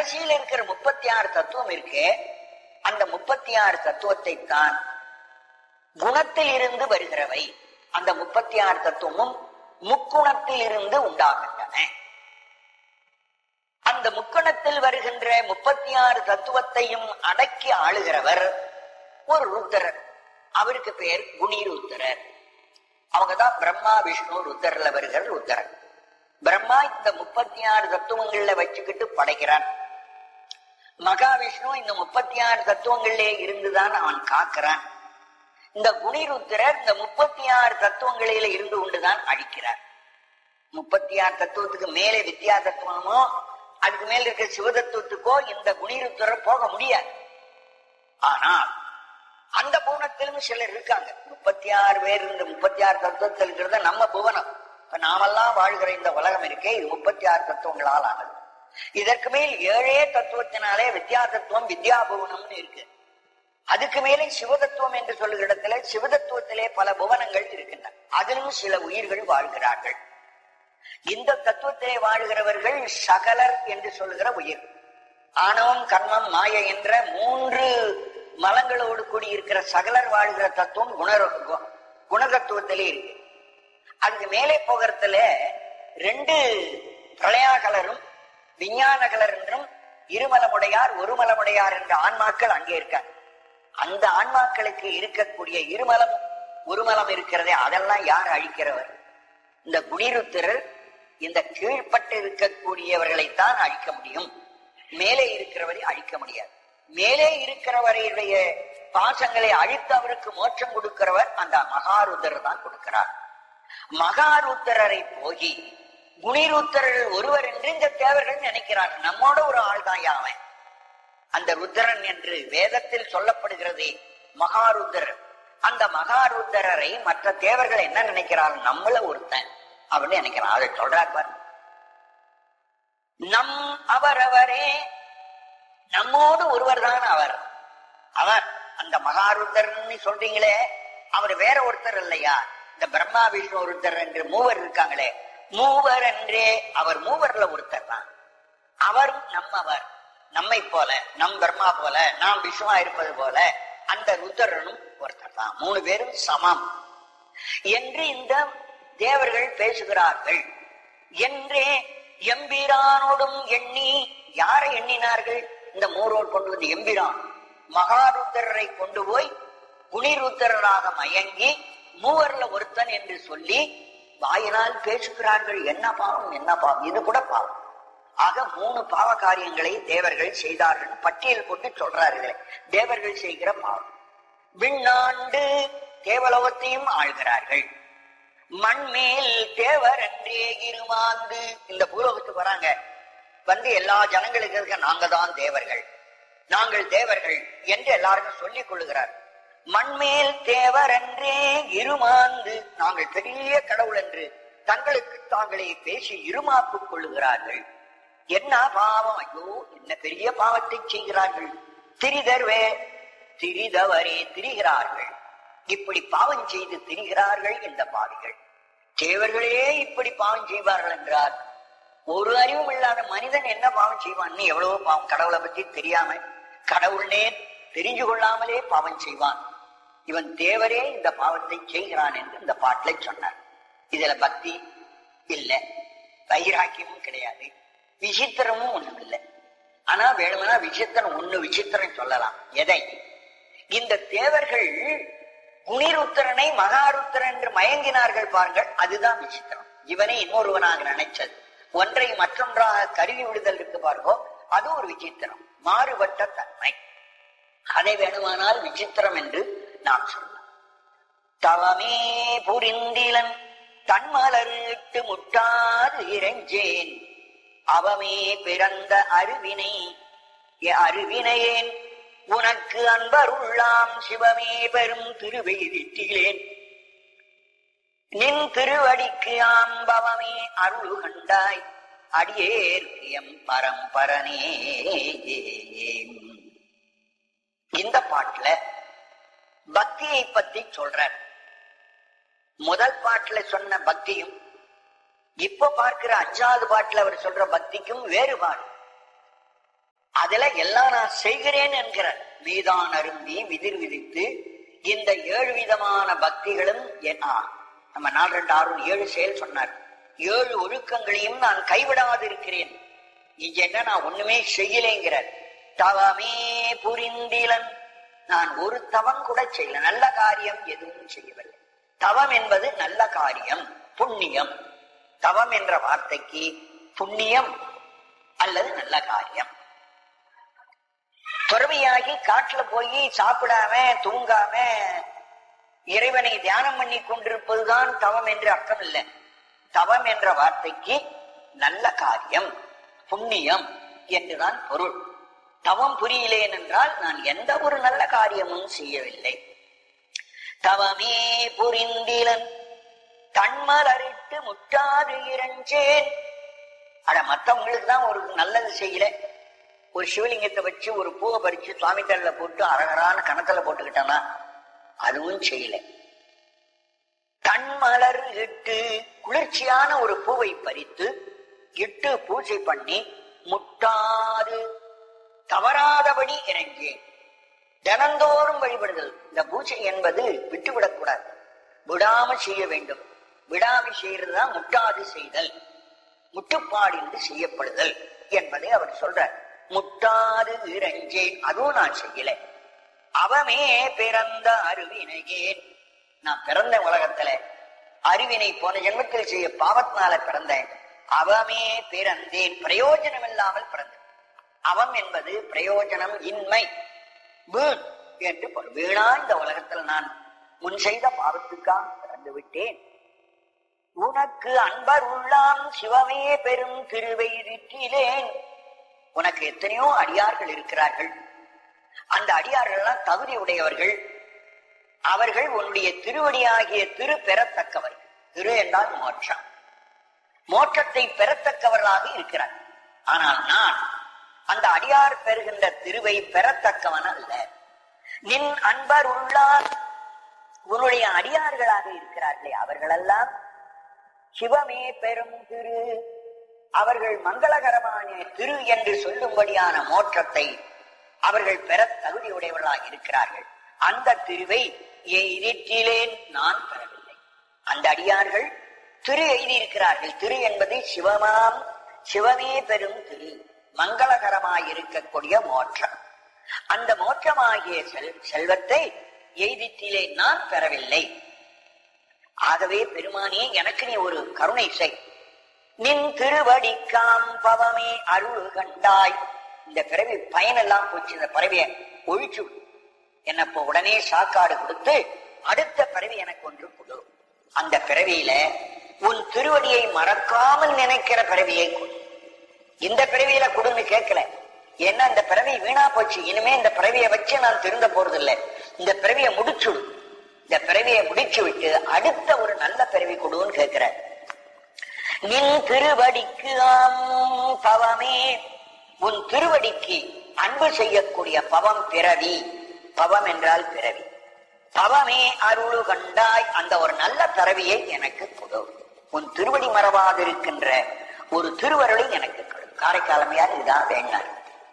கடைசியில் இருக்கிற முப்பத்தி ஆறு தத்துவம் இருக்கே அந்த முப்பத்தி ஆறு தத்துவத்தை தான் குணத்தில் இருந்து வருகிறவை அந்த முப்பத்தி ஆறு தத்துவமும் முக்குணத்தில் இருந்து உண்டாகின்றன அந்த முக்கணத்தில் வருகின்ற முப்பத்தி ஆறு தத்துவத்தையும் அடக்கி ஆளுகிறவர் ஒரு ருத்தரர் அவருக்கு பேர் குணிருத்தரர் அவங்கதான் பிரம்மா விஷ்ணு ருத்தர்ல வருகிற ருத்தரர் பிரம்மா இந்த முப்பத்தி ஆறு தத்துவங்கள்ல வச்சுக்கிட்டு படைக்கிறான் மகாவிஷ்ணு இந்த முப்பத்தி ஆறு தத்துவங்களிலே இருந்துதான் அவன் காக்கிறான் இந்த குணிருத்திரர் இந்த முப்பத்தி ஆறு தத்துவங்களில இருந்து கொண்டுதான் அழிக்கிறார் முப்பத்தி ஆறு தத்துவத்துக்கு மேலே வித்யா தத்துவமோ அதுக்கு மேல இருக்க சிவதத்துவத்துக்கோ இந்த குணிருத்திரர் போக முடியாது ஆனால் அந்த புவனத்திலும் சிலர் இருக்காங்க முப்பத்தி ஆறு பேர் இந்த முப்பத்தி ஆறு தத்துவத்தில் இருக்கிறத நம்ம புவனம் இப்ப நாமெல்லாம் வாழ்கிற இந்த உலகம் இருக்கே இது முப்பத்தி ஆறு தத்துவங்களால் ஆனது இதற்கு மேல் ஏழே தத்துவத்தினாலே வித்யா தத்துவம் வித்யா புவனம்னு இருக்கு அதுக்கு மேலே சிவதத்துவம் என்று சொல்லுகிற இடத்துல சிவதத்துவத்திலே பல புவனங்கள் இருக்கின்றன அதிலும் சில உயிர்கள் வாழ்கிறார்கள் இந்த தத்துவத்திலே வாழ்கிறவர்கள் சகலர் என்று சொல்லுகிற உயிர் ஆணவம் கர்மம் மாய என்ற மூன்று மலங்களோடு கூடியிருக்கிற சகலர் வாழ்கிற தத்துவம் குண குணதத்துவத்திலே இருக்கு அதுக்கு மேலே போகிறதுல ரெண்டு பிரளயாகலரும் விஞ்ஞான கலர் என்றும் இருமலமுடையார் ஒருமலமுடையார் என்ற ஆன்மாக்கள் அங்கே இருக்காங்க அந்த ஆன்மாக்களுக்கு இருக்கக்கூடிய இருமலம் ஒருமலம் இருக்கிறதே அதெல்லாம் யார் அழிக்கிறவர் இந்த குடிருத்திரர் இந்த கீழ்பட்டு இருக்கக்கூடியவர்களைத்தான் அழிக்க முடியும் மேலே இருக்கிறவரை அழிக்க முடியாது மேலே இருக்கிறவரையுடைய பாசங்களை அழித்து அவருக்கு மோட்சம் கொடுக்கிறவர் அந்த மகாருத்தர் தான் கொடுக்கிறார் மகாருத்தரரை போகி குணிருத்தரர் ஒருவர் என்று இந்த தேவர்கள் நினைக்கிறார் நம்மோட ஒரு ஆள் தான் யாவன் அந்த ருத்ரன் என்று வேதத்தில் சொல்லப்படுகிறது மகாருத்ரர் அந்த மகாருத்ரரை மற்ற தேவர்கள் என்ன நினைக்கிறார் நம்மள ஒருத்தன் அப்படின்னு நினைக்கிறான் அதை சொல்றார் பாரு நம் அவரவரே நம்மோடு ஒருவர் தான் அவர் அவர் அந்த மகாருத்தர்னு சொல்றீங்களே அவர் வேற ஒருத்தர் இல்லையா இந்த பிரம்மா விஷ்ணு ஒருத்தர் என்று மூவர் இருக்காங்களே மூவர் என்றே அவர் மூவர்ல ஒருத்தர் தான் அவரும் நம்மவர் நம்மை போல நம் பிரம்மா போல நாம் விஷ்ணுவா இருப்பது போல அந்த ருத்ரனும் ஒருத்தர் தான் மூணு பேரும் சமம் என்று இந்த தேவர்கள் பேசுகிறார்கள் என்றே எம்பிரானோடும் எண்ணி யாரை எண்ணினார்கள் இந்த மூரோர் கொண்டு வந்து எம்பிரான் மகாருத்தரரை கொண்டு போய் குணிருத்தராக மயங்கி மூவர்ல ஒருத்தன் என்று சொல்லி வாயினால் பேசுகிறார்கள் என்ன பாவம் என்ன பாவம் இது கூட பாவம் ஆக மூணு பாவ காரியங்களை தேவர்கள் செய்தார்கள் பட்டியல் போட்டு சொல்றார்களே தேவர்கள் செய்கிற பாவம் விண்ணாண்டு தேவலோகத்தையும் ஆள்கிறார்கள் மண்மேல் தேவர் என்றே இருமாந்து இந்த பூலோகத்துக்கு வராங்க வந்து எல்லா ஜனங்களுக்கு இருக்க நாங்க தான் தேவர்கள் நாங்கள் தேவர்கள் என்று எல்லாருக்கும் சொல்லிக் கொள்ளுகிறார் மண்மேல் தேவர் என்றே இருமாந்து நாங்கள் பெரிய கடவுள் என்று தங்களுக்கு தாங்களே பேசி இருமாப்புக் கொள்ளுகிறார்கள் என்ன பாவம் ஐயோ என்ன பெரிய பாவத்தை செய்கிறார்கள் திரிதர்வே திரிதவரே திரிகிறார்கள் இப்படி பாவம் செய்து திரிகிறார்கள் இந்த பாவிகள் தேவர்களே இப்படி பாவம் செய்வார்கள் என்றார் ஒரு அறிவும் இல்லாத மனிதன் என்ன பாவம் செய்வான் நீ எவ்வளவோ பாவம் கடவுளை பத்தி தெரியாம கடவுள்னே தெரிஞ்சு கொள்ளாமலே பாவம் செய்வான் இவன் தேவரே இந்த பாவத்தை செய்கிறான் என்று இந்த பாட்டில சொன்னார் இதுல பக்தி இல்ல வைராக்கியமும் கிடையாது விசித்திரமும் ஒண்ணும் இல்லை ஆனா வேணும்னா விசித்திரம் ஒண்ணு விசித்திரம் சொல்லலாம் எதை இந்த தேவர்கள் குணிருத்திரனை மகாருத்திரன் என்று மயங்கினார்கள் பாருங்கள் அதுதான் விசித்திரம் இவனை இன்னொருவனாக நினைச்சது ஒன்றை மற்றொன்றாக கருவி விடுதல் இருக்கு பாருங்கோ அது ஒரு விசித்திரம் மாறுபட்ட தன்மை அதை வேணுமானால் விசித்திரம் என்று நாம் சொல்லலாம் தவமே புரிந்திலன் தன்மலரிட்டு முட்டாது இறைஞ்சேன் அவமே பிறந்த அருவினை அருவினையேன் உனக்கு அன்பருள்ளாம் சிவமே பெரும் திருவெய்திட்டிலேன் நின் திருவடிக்கு ஆம்பவமே அருள் கண்டாய் அடியேற்கியம் பரம்பரனே இந்த பாட்டுல பக்தியை பத்தி சொல்றார் முதல் பாட்டுல சொன்ன பக்தியும் இப்ப பார்க்கிற அஞ்சாவது பாட்டுல அவர் சொல்ற பக்திக்கும் வேறுபாடு அதுல எல்லாம் நான் செய்கிறேன் என்கிறார் மீதான் அருந்தி விதிர் விதித்து இந்த ஏழு விதமான பக்திகளும் என்- ஆ, நம்ம நாலு ரெண்டு ஆறு ஏழு செயல் சொன்னார் ஏழு ஒழுக்கங்களையும் நான் கைவிடாது இருக்கிறேன் இங்க என்ன நான் ஒண்ணுமே செய்யலைங்கிறார் தவமே புரிந்திலன் நான் ஒரு தவம் கூட செய்யல நல்ல காரியம் எதுவும் செய்யவில்லை தவம் என்பது நல்ல காரியம் புண்ணியம் தவம் என்ற வார்த்தைக்கு புண்ணியம் அல்லது நல்ல காரியம் துறவியாகி காட்டுல போய் சாப்பிடாம தூங்காம இறைவனை தியானம் பண்ணி கொண்டிருப்பதுதான் தவம் என்று அர்த்தம் இல்லை தவம் என்ற வார்த்தைக்கு நல்ல காரியம் புண்ணியம் என்றுதான் பொருள் தவம் புரியலேன் என்றால் நான் எந்த ஒரு நல்ல காரியமும் செய்யவில்லை தவமே புரிந்திலன் தன்மலரிட்டு முட்டாது இறஞ்சேன் அட மத்தவங்களுக்கு தான் ஒரு நல்லது செய்யல ஒரு சிவலிங்கத்தை வச்சு ஒரு பூவை பறிச்சு சுவாமி தள்ள போட்டு அரகரான கணத்துல போட்டுக்கிட்டானா அதுவும் செய்யல தன்மலர் இட்டு குளிர்ச்சியான ஒரு பூவை பறித்து இட்டு பூஜை பண்ணி முட்டாது தவறாதபடி இறங்கேன் தினந்தோறும் வழிபடுதல் இந்த பூஜை என்பது விட்டுவிடக்கூடாது விடாம செய்ய வேண்டும் விடாம செய்யறதுதான் முட்டாது செய்தல் முட்டுப்பாடின்றி செய்யப்படுதல் என்பதை அவர் சொல்றார் முட்டாது இறஞ்சேன் அதுவும் நான் செய்யல அவமே பிறந்த அருவினையேன் நான் பிறந்த உலகத்துல அறிவினை போன ஜென்மத்தில் செய்ய பாவத்தினால பிறந்தேன் அவமே பிறந்தேன் பிரயோஜனம் இல்லாமல் பிறந்தேன் அவம் என்பது பிரயோஜனம் இன்மை வீண் என்று பொருள். வீணா இந்த உலகத்தில் நான் முன் செய்த பாவத்துக்காக பிறந்து விட்டேன் உனக்கு அன்பர் உள்ளாம் சிவமே பெரும் திருவெய்திலேன் உனக்கு எத்தனையோ அடியார்கள் இருக்கிறார்கள் அந்த அடியார்கள்லாம் தகுதி உடையவர்கள் அவர்கள் உன்னுடைய திருவடியாகிய திரு பெறத்தக்கவர்கள் திரு என்றால் மோட்சம் மோட்சத்தை பெறத்தக்கவர்களாக இருக்கிறார் ஆனால் நான் அந்த அடியார் பெறுகின்ற திருவை பெறத்தக்கவன் அல்ல நின் அன்பர் உள்ளார் உன்னுடைய அடியார்களாக இருக்கிறார்களே அவர்களெல்லாம் சிவமே பெரும் திரு அவர்கள் மங்களகரமான திரு என்று சொல்லும்படியான மோட்சத்தை அவர்கள் பெற தகுதியுடையவர்களாக இருக்கிறார்கள் அந்த திருவை எய்திற்றிலேன் நான் பெறவில்லை அந்த அடியார்கள் திரு எழுதியிருக்கிறார்கள் திரு என்பது சிவமாம் சிவமே பெரும் திரு மங்களகரமாய் இருக்கக்கூடிய மோட்சம் அந்த மோட்சமாகிய செல் செல்வத்தை எய்திற்றிலே நான் பெறவில்லை ஆகவே பெருமானே எனக்கு நீ ஒரு கருணை செய் நின் திருவடிக்காம் பவமே அருள் கண்டாய் இந்த பிறவி பயனெல்லாம் போச்சு இந்த பிறவிய ஒழிச்சு விடு. என்ன இப்ப உடனே சாக்காடு கொடுத்து அடுத்த பிறவி எனக்கு ஒன்று கொடு அந்த பிறவியில உன் திருவடியை மறக்காமல் நினைக்கிற பிறவியை கொடு இந்த பிறவியில கொடுன்னு கேட்கல ஏன்னா இந்த பிறவி வீணா போச்சு இனிமே இந்த பிறவியை வச்சு நான் திருந்த போறது இல்லை இந்த பிறவியை முடிச்சுடு இந்த பிறவியை முடிச்சு விட்டு அடுத்த ஒரு நல்ல பிறவி கொடுன்னு கேட்கிற நின் திருவடிக்கு ஆம் பவமே உன் திருவடிக்கு அன்பு செய்யக்கூடிய பவம் பிறவி பவம் என்றால் பிறவி பவமே அருளு கண்டாய் அந்த ஒரு நல்ல பிறவியை எனக்கு கொடு உன் திருவடி மறவாதிருக்கின்ற ஒரு திருவருளை எனக்கு கொடு காரைக்காலமையார் இதுதான் வேண்டார்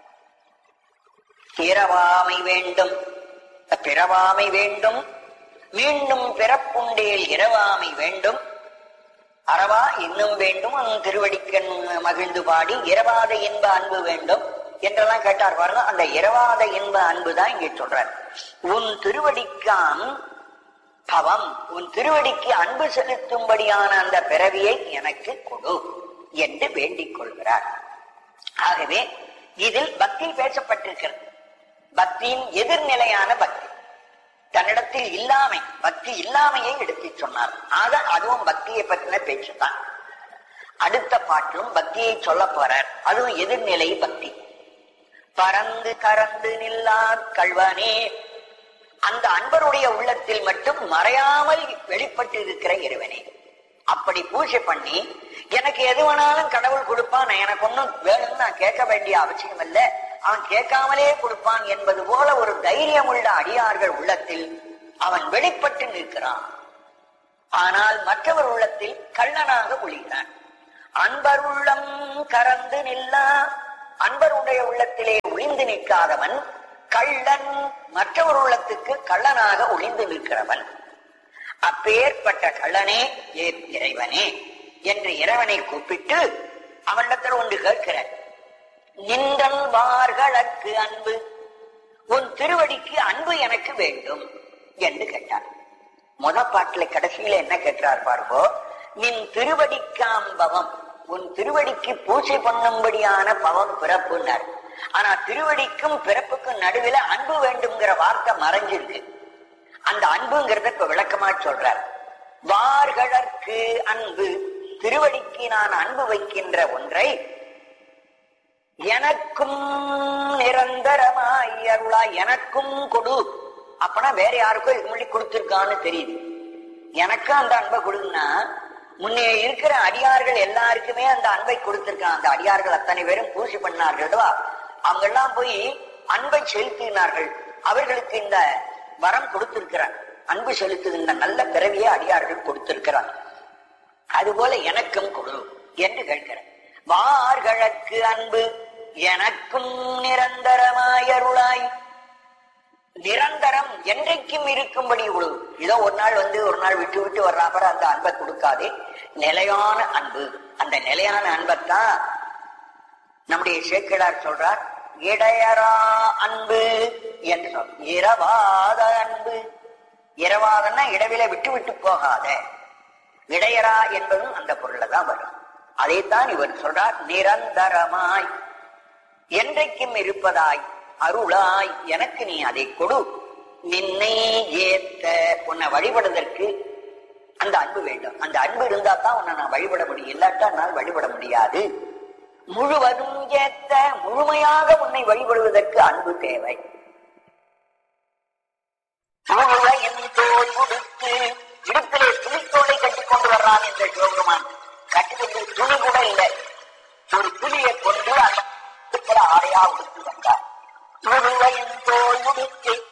பிறவாமை வேண்டும் பிறவாமை வேண்டும் மீண்டும் பிறப்புண்டேல் இரவாமை வேண்டும் அறவா இன்னும் வேண்டும் உன் திருவடிக்கண் மகிழ்ந்து பாடி இரவாத இன்ப அன்பு வேண்டும் என்றெல்லாம் கேட்டார் பாருங்க அந்த இரவாத இன்ப அன்பு தான் இங்கே சொல்றார் உன் திருவடிக்காம் பவம் உன் திருவடிக்கு அன்பு செலுத்தும்படியான அந்த பிறவியை எனக்கு கொடு என்று வேண்டிக் கொள்கிறார் ஆகவே இதில் பக்தி பேசப்பட்டிருக்கிறது பக்தியின் எதிர்நிலையான பக்தி தன்னிடத்தில் இல்லாமை பக்தி இல்லாமையை எடுத்துச் சொன்னார் ஆக அதுவும் பக்தியை பற்றின பேச்சுதான் அடுத்த பாட்டிலும் பக்தியை சொல்ல போறார் அதுவும் எதிர்நிலை பக்தி பறந்து கறந்து நில்லா கல்வனே அந்த அன்பருடைய உள்ளத்தில் மட்டும் மறையாமல் வெளிப்பட்டு இருக்கிற இறைவனே அப்படி பூஜை பண்ணி எனக்கு எது வேணாலும் கடவுள் கொடுப்பான் எனக்கு ஒன்றும் வேணும்னு நான் கேட்க வேண்டிய அவசியம் இல்லை அவன் கேட்காமலே கொடுப்பான் என்பது போல ஒரு தைரியம் உள்ள அடியார்கள் உள்ளத்தில் அவன் வெளிப்பட்டு நிற்கிறான் ஆனால் மற்றவர் உள்ளத்தில் கள்ளனாக ஒளிகிறான் அன்பர் உள்ளம் கறந்து நில்லா அன்பருடைய உள்ளத்திலே ஒளிந்து வைக்காதவன் கள்ளன் மற்றவர் உள்ளத்துக்கு கள்ளனாக ஒளிந்து நிற்கிறவன் அப்பேற்பட்ட கள்ளனே ஏ இறைவனே என்று இறைவனை கூப்பிட்டு அவனிடத்தில் ஒன்று கேட்கிறார் நின்றல் வார்களுக்கு அன்பு உன் திருவடிக்கு அன்பு எனக்கு வேண்டும் என்று கேட்டார் முத பாட்டுல கடைசியில என்ன கேட்டார் பாருங்கோ நின் திருவடிக்காம் பவம் உன் திருவடிக்கு பூஜை பண்ணும்படியான பவம் பிறப்புன்னார் ஆனா திருவடிக்கும் பிறப்புக்கும் நடுவில் அன்பு வேண்டும்ங்கிற வார்த்தை மறைஞ்சிருக்கு அந்த அன்புங்கிறத இப்ப விளக்கமா சொல்றார் வார்களற்கு அன்பு திருவடிக்கு நான் அன்பு வைக்கின்ற ஒன்றை எனக்கும் நிரந்தரமாய் அருளா எனக்கும் கொடு அப்பனா வேற யாருக்கும் இதுக்கு முன்னாடி கொடுத்திருக்கான்னு தெரியுது எனக்கும் அந்த அன்பை கொடுன்னா முன்னே இருக்கிற அடியார்கள் எல்லாருக்குமே அந்த அன்பை கொடுத்திருக்கான் அந்த அடியார்கள் அத்தனை பேரும் பூசி பண்ணார்கள் அவங்க எல்லாம் போய் அன்பை செலுத்தினார்கள் அவர்களுக்கு இந்த வரம் கொடுத்திருக்கிறார் அன்பு செலுத்துகின்ற நல்ல பிறவியை அடியார்கள் கொடுத்திருக்கிறார் அதுபோல எனக்கும் கொடு என்று கேட்கிறார் வார்களுக்கு அன்பு எனக்கும் நிரந்தரமாய் அருளாய் நிரந்தரம் என்றைக்கும் இருக்கும்படி கொடு இதோ ஒரு நாள் வந்து ஒரு நாள் விட்டு விட்டு வர்றாப்பற அந்த அன்பை கொடுக்காதே நிலையான அன்பு அந்த நிலையான அன்பைத்தான் நம்முடைய சேக்கிழார் சொல்றார் இடையரா அன்பு என்று சொல் இரவாத அன்பு இரவாதன்னா இடவில விட்டு விட்டு போகாத இடையரா என்பதும் அந்த பொருள்ல தான் வரும் அதைத்தான் இவர் சொல்றார் நிரந்தரமாய் என்றைக்கும் இருப்பதாய் அருளாய் எனக்கு நீ அதை கொடு நின்னை ஏத்த உன்னை வழிபடுவதற்கு அந்த அன்பு வேண்டும் அந்த அன்பு இருந்தா தான் உன்னை நான் வழிபட முடியும் இல்லாட்டா நான் வழிபட முடியாது முழுவதும் ஏத்த முழுமையாக உன்னை வழிபடுவதற்கு அன்பு தேவை முழுவையும் தோல் உடுத்து இடுப்பிலே துணித்தோலை கட்டிக் கொண்டு வர்றான் இந்த சிவபெருமான் கட்டிக்கொண்டு துணி கூட இல்லை ஒரு துணியை கொண்டு அந்த இடுப்புல ஆடையா உடுத்து வந்தார் முழுவையும் தோல் உடுத்து